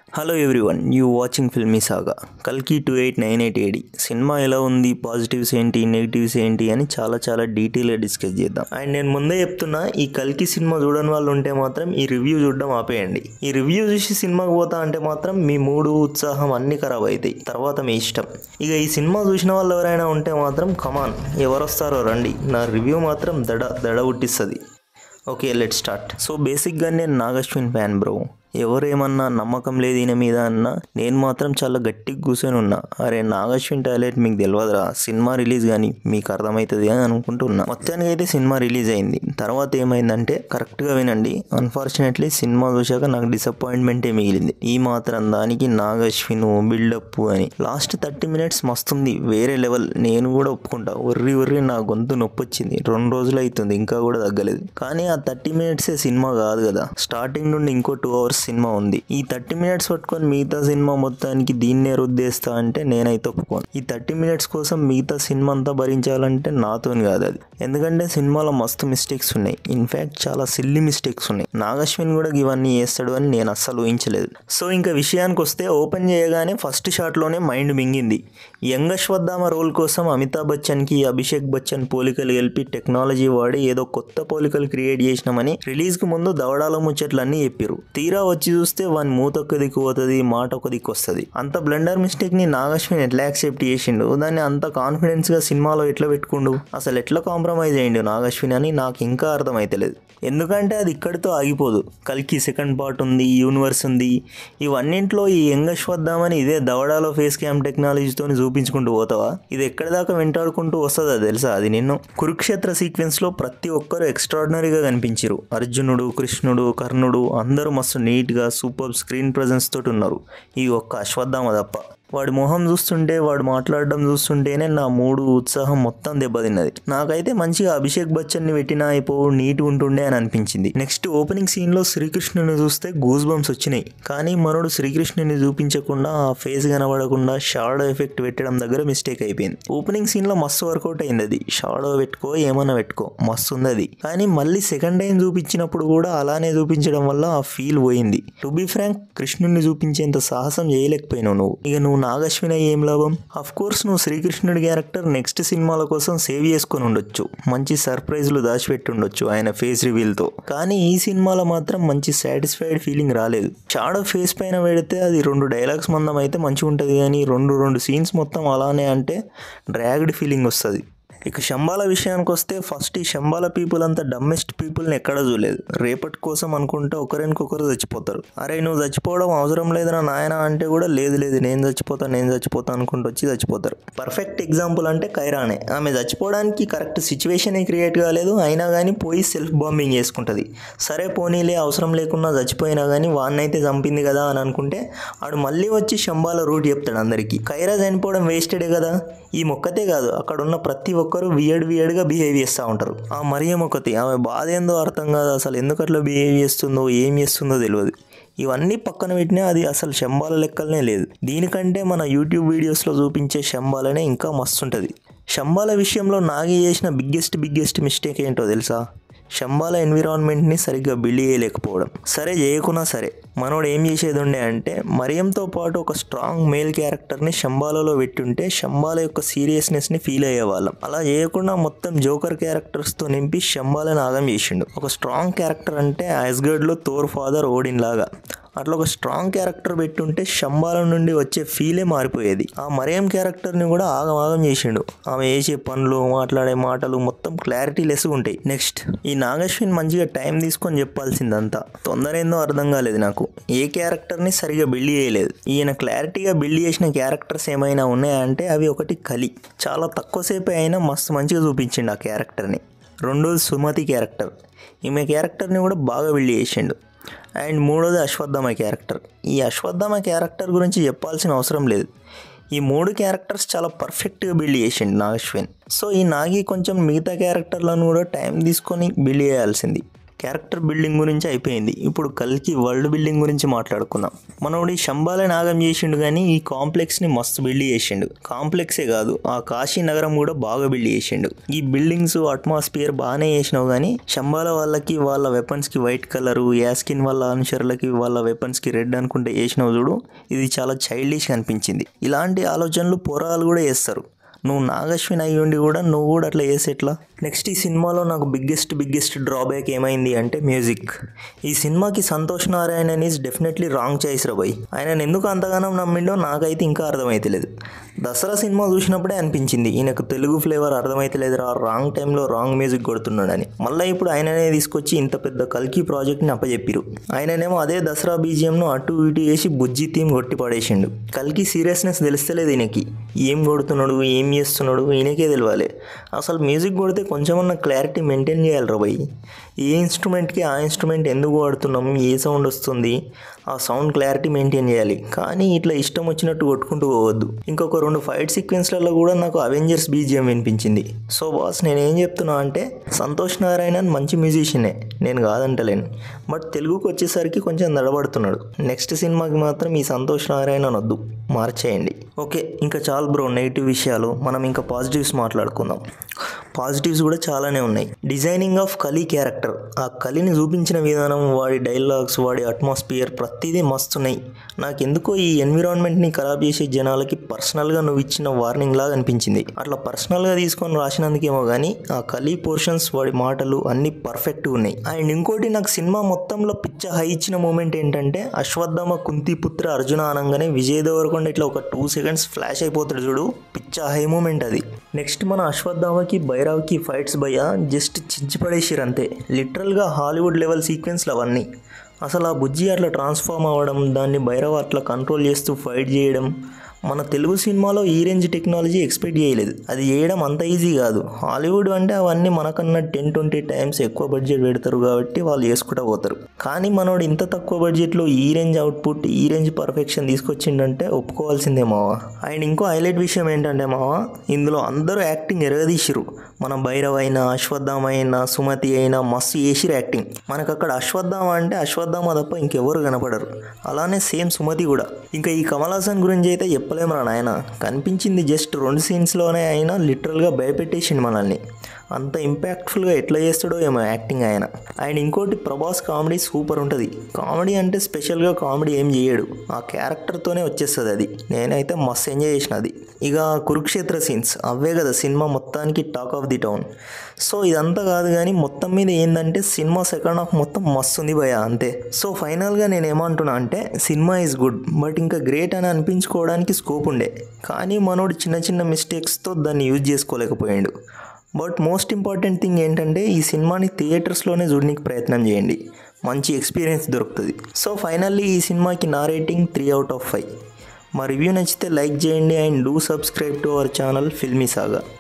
hello everyone you watching filmy saga కల్కి two eight nine eight AD సినిమా ఎలా ఉంది పాజిటివ్స్ ఏంటి నెగిటివ్స్ ఏంటి అని చాలా చాలా డీటెయిల్గా డిస్కస్ చేద్దాం అండ్ నేను ముందే చెప్తున్నా ఈ కల్కి సినిమా చూడని వాళ్ళు ఉంటే మాత్రం ఈ రివ్యూ చూడడం ఆపేయండి ఈ రివ్యూ చూసి సినిమాకి పోతా అంటే మాత్రం మీ మూడు ఉత్సాహం అన్ని ఖరాబ్ అవుతాయి తర్వాత మీ ఇష్టం ఇక ఈ సినిమా చూసిన వాళ్ళు ఎవరైనా ఉంటే మాత్రం కమాన్ ఎవరు వస్తారో రండి నా రివ్యూ మాత్రం దడ దడ పుట్టిస్తుంది ఓకే లెట్ స్టార్ట్ సో బేసిక్గా నేను నాగశ్విన్ ఫ్యాన్ బ్రో ఎవరేమన్నా నమ్మకం లేదు ఈయన మీద అన్న నేను మాత్రం చాలా గట్టిగా కూర్చొని ఉన్నా అరే నాగశ్విన్ టాయిలెట్ మీకు తెలియదురా సినిమా రిలీజ్ కానీ మీకు అర్థమవుతుంది అని అనుకుంటున్నా మొత్తానికి అయితే సినిమా రిలీజ్ అయింది తర్వాత ఏమైందంటే కరెక్ట్గా వినండి అన్ఫార్చునేట్లీ సినిమా చూశాక నాకు డిసప్పాయింట్మెంటే మిగిలింది ఈ మాత్రం దానికి నాగశ్విన్ బిల్డప్ అని లాస్ట్ థర్టీ మినిట్స్ మస్తుంది వేరే లెవెల్ నేను కూడా ఒప్పుకుంటా ఒర్రి ఒర్రి నా గొంతు నొప్పి వచ్చింది రెండు రోజులు అవుతుంది ఇంకా కూడా తగ్గలేదు కానీ ఆ థర్టీ మినిట్సే సినిమా కాదు కదా స్టార్టింగ్ నుండి ఇంకో టూ అవర్స్ సినిమా ఉంది ఈ థర్టీ మినిట్స్ పట్టుకొని మిగతా సినిమా మొత్తానికి దీన్నే రుద్దేస్తా అంటే నేనైతే ఒప్పుకోను ఈ థర్టీ మినిట్స్ కోసం మిగతా సినిమా అంతా భరించాలంటే నాతోని కాదు అది ఎందుకంటే సినిమాలో మస్తు మిస్టేక్స్ ఉన్నాయి ఇన్ఫ్యాక్ట్ చాలా సిల్లీ మిస్టేక్స్ ఉన్నాయి నాగశ్విన్ కూడా ఇవన్నీ చేస్తాడు అని నేను అస్సలు ఊహించలేదు సో ఇంకా విషయానికి వస్తే ఓపెన్ చేయగానే ఫస్ట్ షాట్లోనే మైండ్ మింగింది యంగ్ అశ్వత్థామ రోల్ కోసం అమితాబ్ బచ్చన్కి అభిషేక్ బచ్చన్ పోలికలు కలిపి టెక్నాలజీ వాడి ఏదో కొత్త పోలికలు క్రియేట్ చేసినామని రిలీజ్కి ముందు దవడాల ముచ్చట్లన్నీ చెప్పారు తీరా వచ్చి చూస్తే వాని మూత ఒక దిక్కు పోతుంది మాట ఒక దిక్కు వస్తుంది అంత బ్లెండర్ మిస్టేక్ ని నాగశ్విన్ ఎట్లా యాక్సెప్ట్ చేసిండు దాన్ని అంత కాన్ఫిడెన్స్ గా సినిమాలో ఎట్లా పెట్టుకుండు అసలు ఎట్లా కాంప్రమైజ్ అయ్యిండు నాగశ్విన్ అని నాకు ఇంకా అర్థమైతలేదు ఎందుకంటే అది ఇక్కడితో ఆగిపోదు కల్కి సెకండ్ పార్ట్ ఉంది యూనివర్స్ ఉంది ఇవన్నింట్లో ఈ యంగ్ అశ్వత్థామని ఇదే దవడాలో ఫేస్ క్యామ్ టెక్నాలజీతో చూపించుకుంటూ పోతావా ఇది ఎక్కడి దాకా వెంటాడుకుంటూ వస్తుందా తెలుసా అది నిన్ను కురుక్షేత్ర సీక్వెన్స్ లో ప్రతి ఒక్కరు ఎక్స్ట్రాడినరీగా కనిపించారు అర్జునుడు కృష్ణుడు కర్ణుడు అందరూ మస్తు నీట్గా సూపర్ స్క్రీన్ ప్రజెన్స్ తోటి ఉన్నారు ఈ ఒక్క అశ్వత్థామ తప్ప వాడి మొహం చూస్తుంటే వాడు మాట్లాడడం చూస్తుంటేనే నా మూడు ఉత్సాహం మొత్తం దెబ్బతిన్నది నాకైతే మంచిగా అభిషేక్ బచ్చన్ని పెట్టినా అయిపో నీట్ ఉంటుండే అని అనిపించింది నెక్స్ట్ ఓపెనింగ్ సీన్ లో శ్రీకృష్ణుని చూస్తే గూస్ బంప్స్ వచ్చినాయి కానీ మనోడు శ్రీకృష్ణుని చూపించకుండా ఆ ఫేస్ కనబడకుండా షాడో ఎఫెక్ట్ పెట్టడం దగ్గర మిస్టేక్ అయిపోయింది ఓపెనింగ్ సీన్ లో మస్తు వర్కౌట్ అయింది అది షాడో పెట్టుకో ఏమన్నా పెట్టుకో మస్తు ఉంది అది కానీ మళ్ళీ సెకండ్ టైం చూపించినప్పుడు కూడా అలానే చూపించడం వల్ల ఆ ఫీల్ పోయింది టు బి ఫ్రాంక్ కృష్ణుని చూపించేంత సాహసం చేయలేకపోయినావు నువ్వు ఇక నువ్వు నాగశ్విన ఏం లాభం అఫ్ కోర్స్ నువ్వు శ్రీకృష్ణుడి క్యారెక్టర్ నెక్స్ట్ సినిమాల కోసం సేవ్ చేసుకొని ఉండొచ్చు మంచి సర్ప్రైజ్లు దాచిపెట్టి ఉండొచ్చు ఆయన ఫేస్ రివీల్తో కానీ ఈ సినిమాలో మాత్రం మంచి సాటిస్ఫైడ్ ఫీలింగ్ రాలేదు షాడో ఫేస్ పైన పెడితే అది రెండు డైలాగ్స్ మందం అయితే మంచిగా ఉంటుంది కానీ రెండు రెండు సీన్స్ మొత్తం అలానే అంటే డ్రాగ్డ్ ఫీలింగ్ వస్తుంది ఇక శంబాల విషయానికి వస్తే ఫస్ట్ ఈ శంబాల పీపుల్ అంతా డమ్మెస్ట్ పీపుల్ని ఎక్కడ చూడలేదు రేపటి కోసం అనుకుంటే ఒకరికొకరు చచ్చిపోతారు అరే నువ్వు చచ్చిపోవడం అవసరం లేదురా నాయన అంటే కూడా లేదు లేదు నేను చచ్చిపోతా నేను చచ్చిపోతా అనుకుంటూ వచ్చి చచ్చిపోతారు పర్ఫెక్ట్ ఎగ్జాంపుల్ అంటే కైరానే ఆమె చచ్చిపోవడానికి కరెక్ట్ సిచ్యువేషన్ క్రియేట్ కాలేదు అయినా కానీ పోయి సెల్ఫ్ బాంబింగ్ చేసుకుంటుంది సరే పోనీలే అవసరం లేకున్నా చచ్చిపోయినా కానీ వాడినైతే చంపింది కదా అని అనుకుంటే ఆడు మళ్ళీ వచ్చి శంబాల రూట్ చెప్తాడు అందరికీ కైరా చనిపోవడం వేస్టెడే కదా ఈ మొక్కతే కాదు అక్కడ ఉన్న ప్రతి ఒక్కరు వియర్డ్ వియర్డ్గా బిహేవ్ చేస్తూ ఉంటారు ఆ మరియం ఒకటి ఆమె బాధ ఏందో అర్థం కాదు అసలు ఎందుకు అట్లా బిహేవ్ చేస్తుందో ఏం చేస్తుందో తెలియదు ఇవన్నీ పక్కన పెట్టినా అది అసలు శంబాల లెక్కలనే లేదు దీనికంటే మన యూట్యూబ్ వీడియోస్లో చూపించే శంబాలనే ఇంకా మస్తు ఉంటుంది శంబాల విషయంలో నాగి చేసిన బిగ్గెస్ట్ బిగ్గెస్ట్ మిస్టేక్ ఏంటో తెలుసా శంబాల ఎన్విరాన్మెంట్ని సరిగ్గా బిల్డ్ చేయలేకపోవడం సరే చేయకున్నా సరే మనోడు ఏం చేసేది ఉండే అంటే మరియంతో పాటు ఒక స్ట్రాంగ్ మేల్ క్యారెక్టర్ని శంబాలలో పెట్టుంటే శంబాల యొక్క సీరియస్నెస్ని ఫీల్ అయ్యేవాళ్ళం అలా చేయకుండా మొత్తం జోకర్ క్యారెక్టర్స్తో నింపి శంబాలని ఆగం చేసిండు ఒక స్ట్రాంగ్ క్యారెక్టర్ అంటే యాస్గర్డ్లో తోర్ ఫాదర్ ఓడిన్ లాగా అట్లా ఒక స్ట్రాంగ్ క్యారెక్టర్ పెట్టుంటే శంబాల నుండి వచ్చే ఫీలే మారిపోయేది ఆ మరియం క్యారెక్టర్ని కూడా ఆగం ఆగం చేసిండు ఆమె చేసే పనులు మాట్లాడే మాటలు మొత్తం క్లారిటీ లెస్ ఉంటాయి నెక్స్ట్ ఈ నాగశ్విన్ మంచిగా టైం తీసుకొని చెప్పాల్సిందంతా తొందర ఏందో అర్థం కాలేదు నాకు ఏ క్యారెక్టర్ని సరిగా బిల్డ్ చేయలేదు ఈయన క్లారిటీగా బిల్డ్ చేసిన క్యారెక్టర్స్ ఏమైనా ఉన్నాయంటే అవి ఒకటి కలి చాలా తక్కువసేపు అయినా మస్తు మంచిగా చూపించిండు ఆ క్యారెక్టర్ని రెండోది సుమతి క్యారెక్టర్ ఈమె క్యారెక్టర్ని కూడా బాగా బిల్డ్ చేసిండు అండ్ మూడోది అశ్వత్థామ క్యారెక్టర్ ఈ అశ్వత్థామ క్యారెక్టర్ గురించి చెప్పాల్సిన అవసరం లేదు ఈ మూడు క్యారెక్టర్స్ చాలా పర్ఫెక్ట్గా బిల్డ్ చేసిండు నాగశ్విన్ సో ఈ నాగి కొంచెం మిగతా క్యారెక్టర్లను కూడా టైం తీసుకొని బిల్డ్ చేయాల్సింది క్యారెక్టర్ బిల్డింగ్ గురించి అయిపోయింది ఇప్పుడు కల్కి వరల్డ్ బిల్డింగ్ గురించి మాట్లాడుకుందాం మనోడి శంబాలే నాగం చేసిండు కానీ ఈ కాంప్లెక్స్ని మస్తు బిల్డ్ చేసిండు కాంప్లెక్సే కాదు ఆ కాశీ నగరం కూడా బాగా బిల్డ్ చేసిండు ఈ బిల్డింగ్స్ అట్మాస్ఫియర్ బాగానే చేసినావు కానీ శంబాల వాళ్ళకి వాళ్ళ వెపన్స్కి వైట్ కలరు యాస్కిన్ వాళ్ళ అనుచరులకి వాళ్ళ వెపన్స్కి రెడ్ అనుకుంటే వేసినావు చూడు ఇది చాలా చైల్డిష్ అనిపించింది ఇలాంటి ఆలోచనలు పోరాలు కూడా చేస్తారు నువ్వు నాగశ్విన్ అయ్యి ఉండి కూడా నువ్వు కూడా అట్లా చేసి ఎట్లా నెక్స్ట్ ఈ సినిమాలో నాకు బిగ్గెస్ట్ బిగ్గెస్ట్ డ్రాబ్యాక్ ఏమైంది అంటే మ్యూజిక్ ఈ సినిమాకి Santhosh Narayanan is definitely wrong choice రా బాయ్ ఆయన ఎందుకు అంతగానం నమ్మిండో నాకైతే ఇంకా అర్థమైతలేదు దసరా సినిమా చూసినప్పుడే అనిపించింది ఈయనకు తెలుగు ఫ్లేవర్ అర్థమైతలేదురా రాంగ్ టైంలో రాంగ్ మ్యూజిక్ కొడుతున్నాడని మళ్ళీ ఇప్పుడు ఆయననే తీసుకొచ్చి ఇంత పెద్ద కల్కి ప్రాజెక్ట్ని అప్పచెప్పిరు ఆయననేమో అదే దసరా బీజిఎంను అటు ఇటు వేసి బుజ్జి థీమ్ కొట్టి పడేసిండు కల్కి సీరియస్నెస్ తెలుస్తలేదు ఈయనకి ఏం కొడుతున్నాడు ఏం చేస్తున్నాడు ఈయనకే తెలియాలి అసలు మ్యూజిక్ కొడితే కొంచెమన్నా క్లారిటీ మెయింటైన్ చేయాలి రా భయ్ ఏ ఇన్స్ట్రుమెంట్కి ఆ ఇన్స్ట్రుమెంట్ ఎందుకు వాడుతున్నాం ఏ సౌండ్ వస్తుంది ఆ సౌండ్ క్లారిటీ మెయింటైన్ చేయాలి కానీ ఇట్లా ఇష్టం వచ్చినట్టు కొట్టుకుంటూ పోవద్దు ఇంకొక రెండు ఫైట్ సీక్వెన్స్లలో కూడా నాకు అవెంజర్స్ బీజిఎం వినిపించింది సో బాస్ నేను ఏం చెప్తున్నా అంటే సంతోష్ నారాయణన్ మంచి మ్యూజిషియనే నేను కాదంటలేను బట్ తెలుగుకి వచ్చేసరికి కొంచెం దడబడుతున్నాడు నెక్స్ట్ సినిమాకి మాత్రం ఈ సంతోష్ నారాయణన్ వద్దు మార్చేయండి ఓకే ఇంకా చాలు బ్రో నెగిటివ్ విషయాలు మనం ఇంకా పాజిటివ్స్ మాట్లాడుకుందాం పాజిటివ్స్ కూడా చాలానే ఉన్నాయి డిజైనింగ్ ఆఫ్ కలీ క్యారెక్టర్ ఆ కలిని చూపించిన విధానం వాడి డైలాగ్స్ వాడి అట్మాస్ఫియర్ ప్రతిదీ మస్తున్నాయి నాకు ఎందుకో ఈ ఎన్విరాన్మెంట్ని ఖరాబ్ చేసే జనాలకి పర్సనల్గా నువ్వు ఇచ్చిన వార్నింగ్ లాగా అనిపించింది అట్లా పర్సనల్గా తీసుకొని రాసినందుకేమో కానీ ఆ కలీ పోర్షన్స్ వాడి మాటలు అన్నీ పర్ఫెక్ట్గా ఉన్నాయి అండ్ ఇంకోటి నాకు సినిమా మొత్తంలో పిచ్చ హై ఇచ్చిన మూమెంట్ ఏంటంటే అశ్వత్థామ కుంతిపుత్ర అర్జున అనగానే విజయ్ దేవరకొండ ఇట్లా ఒక టూ సెకండ్స్ ఫ్లాష్ అయిపోతాడు చూడు పిచ్చ హై మూమెంట్ అది నెక్స్ట్ మన అశ్వత్థామకి భైరవ్కి ఫైట్స్ భయ జస్ట్ చించి పడేసిరు అంతే లిటరల్గా హాలీవుడ్ లెవెల్ సీక్వెన్స్లు అవన్నీ అసలు ఆ బుజ్జి అట్లా ట్రాన్స్ఫార్మ్ అవ్వడం దాన్ని భైరవ్ అట్లా కంట్రోల్ చేస్తూ ఫైట్ చేయడం మన తెలుగు సినిమాలో ఈ రేంజ్ టెక్నాలజీ ఎక్స్పెక్ట్ చేయలేదు అది చేయడం అంత ఈజీ కాదు హాలీవుడ్ అంటే అవన్నీ మనకన్నా టెన్ ట్వంటీ టైమ్స్ ఎక్కువ బడ్జెట్ పెడతారు కాబట్టి వాళ్ళు చేసుకుంటూ పోతారు కానీ మనోడు ఇంత తక్కువ బడ్జెట్లో ఈ రేంజ్ అవుట్పుట్ ఈ రేంజ్ పర్ఫెక్షన్ తీసుకొచ్చిండంటే ఒప్పుకోవాల్సిందే మావా అండ్ ఇంకో హైలైట్ విషయం ఏంటంటే మావా ఇందులో అందరూ యాక్టింగ్ ఎరగదీసిరు మన భైరవ్ అయినా అశ్వత్థామ అయినా సుమతి అయినా మస్తు చేసిరు యాక్టింగ్ మనకు అక్కడ అశ్వత్థామ అంటే అశ్వత్థామ తప్ప ఇంకెవరు కనపడరు అలానే సేమ్ సుమతి కూడా ఇంకా ఈ కమల్ హాసన్ గురించి అయితే చెప్పలేమురా నాయన కనిపించింది జస్ట్ రెండు సీన్స్లోనే అయినా లిటరల్గా భయపెట్టేసిండు మనల్ని అంత ఇంపాక్ట్ఫుల్గా ఎట్లా చేస్తాడో ఏమో యాక్టింగ్ ఆయన అండ్ ఇంకోటి ప్రభాస్ కామెడీ సూపర్ ఉంటుంది కామెడీ అంటే స్పెషల్గా కామెడీ ఏం చేయడు ఆ క్యారెక్టర్తోనే వచ్చేస్తుంది అది నేనైతే మస్తు ఎంజాయ్ చేసిన అది ఇక కురుక్షేత్ర సీన్స్ అవే కదా సినిమా మొత్తానికి talk of the town so ఇదంతా కాదు కానీ మొత్తం మీద ఏంటంటే సినిమా సెకండ్ హాఫ్ మొత్తం మస్తు ఉంది భయ అంతే సో ఫైనల్గా నేను ఏమంటున్నా అంటే సినిమా ఈజ్ గుడ్ బట్ ఇంకా గ్రేట్ అని అనిపించుకోవడానికి స్కోప్ ఉండే కానీ మనోడు చిన్న చిన్న మిస్టేక్స్తో దాన్ని యూజ్ చేసుకోలేకపోయాడు బట్ మోస్ట్ ఇంపార్టెంట్ థింగ్ ఏంటంటే ఈ సినిమాని థియేటర్స్లోనే చూడడానికి ప్రయత్నం చేయండి మంచి ఎక్స్పీరియన్స్ దొరుకుతుంది సో ఫైనల్లీ ఈ సినిమాకి నా rating three out of five మా రివ్యూ నచ్చితే లైక్ చేయండి and do subscribe to our channel filmy saga